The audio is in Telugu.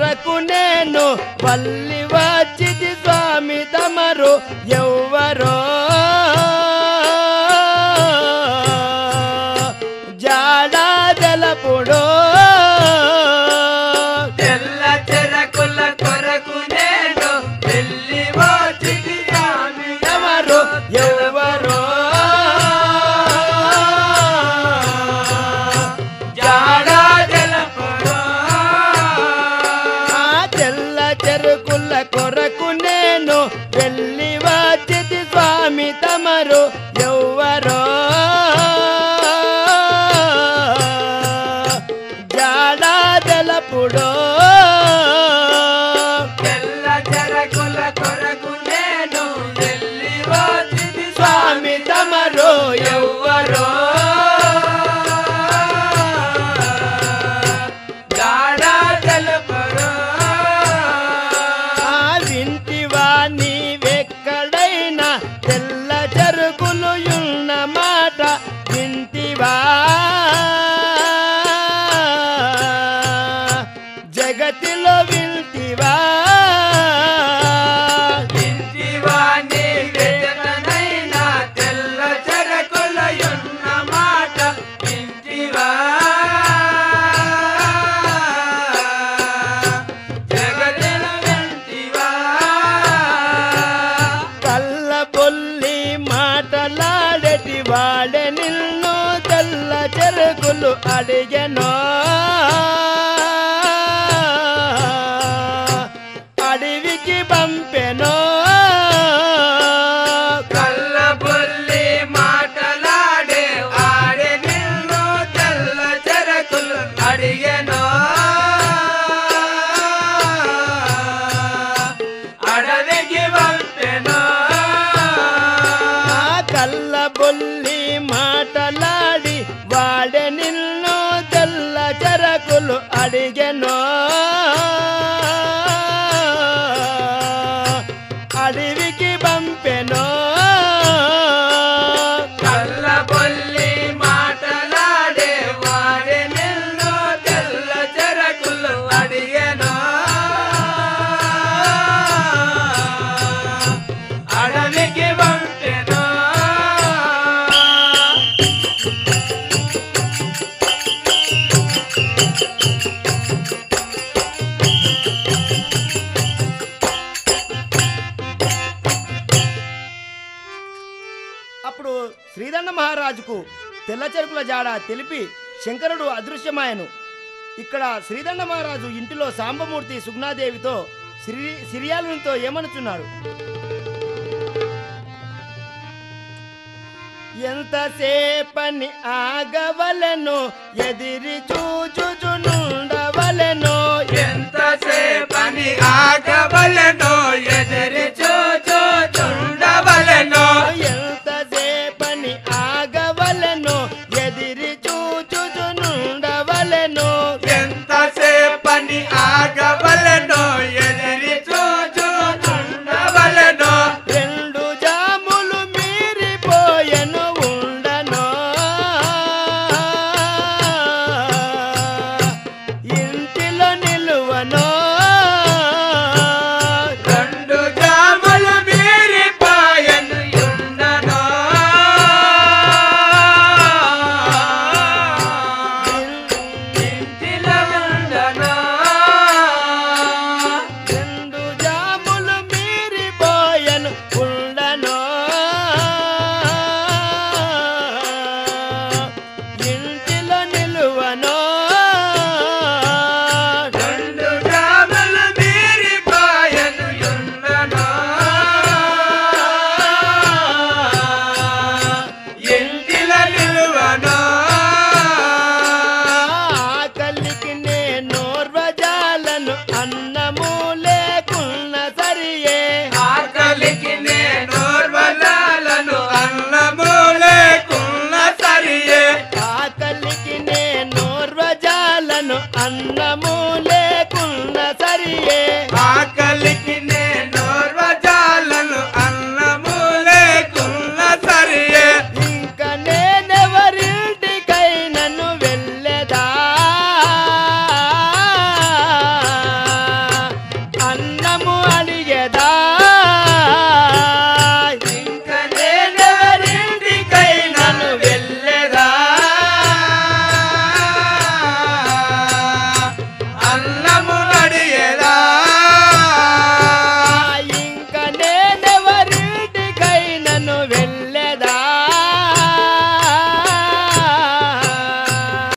కొరకు నేను వల్లి వచ్చిది స్వామి తమరు ఎవ్వరో జాడా జలపుడో తెల్ల చెరకుల కొరకు నేను వెళ్ళి వచ్చింది స్వామి ఎవరు ఎవరో జాడా జలపడో ఆ తెల్ల చెరుకుల కొరకు నేను వెళ్ళి వచ్చిది స్వామి తమరు ఎవ్వరో జాడా జలపుడో తెల్ల చెరకుల కొరకు నేను వెళ్ళి వచ్చింది స్వామి తమరు ఎవ్వరో జాడా జలపడో ఆ వింటివా నీవెక్కడైనా తెల్ల చెరుకులు ఉన్న మాట వింటివా జగతిలో వింటివా ఇంటివాణి వెతకనైనా తెల్ల చెరకులయున్న మాట ఇంటివా జగదిన వెంటివా కళ్ళ బొల్లి మాటలాడటి వాడే నిన్ను తెల్ల చెరుకులు అడిగెనో అడవికి పంపెనో కళ్ళ బొల్లి మాటలాడే ఆడే నిన్ను తెల్ల చెరకులు అడిగెనో అడవికి పంపెనో ఆ కళ్ళ బొల్లి మాటలాడి వాడే నిన్ను తెల్ల చెరకులు అడిగెనో అడవికి పంపెనో కళ్ళ బొల్లి మాటలాడే వాడే నిన్ను తెల్ల చెరకులు అడిగెనో అడవికి పంపెనో అప్పుడు శ్రీదండ మహారాజుకు తెల్ల చెరుకుల జాడ తెలిపి శంకరుడు అదృశ్యమాయను ఇక్కడ శ్రీదండ మహారాజు ఇంటిలో సాంబమూర్తి సుగ్నాదేవితో సిరి సిరియాలునితో ఏమనుచున్నాడు ఎంతసేపని ఆగవలెను ఎదిరి చూచుచునుండవలెను ఎంతసేపని ఆగవలెనో ఎదిరి చూచూ చుండవలెనో ఎంతసేపని ఆగవలెను ఎదిరి చూచుచునుండవలెను ఎంతసేపని ఆగవలెనో ఎదిరి చూచూ చుండవలెనో రెండు జాములు మీరిపోయెను ఉండను ఇంటిలో నిలువను రెండు జాములు మీరిపాయను యుండనో ఇంటిలో ఉండనో రెండు జాములు మీరిపోయెను ఉండను ఇంటిలో నిలువను రెండు జాములు మీరిపాయను యుండనో ఇంటిలో నిలువనో ఆకలికి నేను నోర్వజాలను అన్నము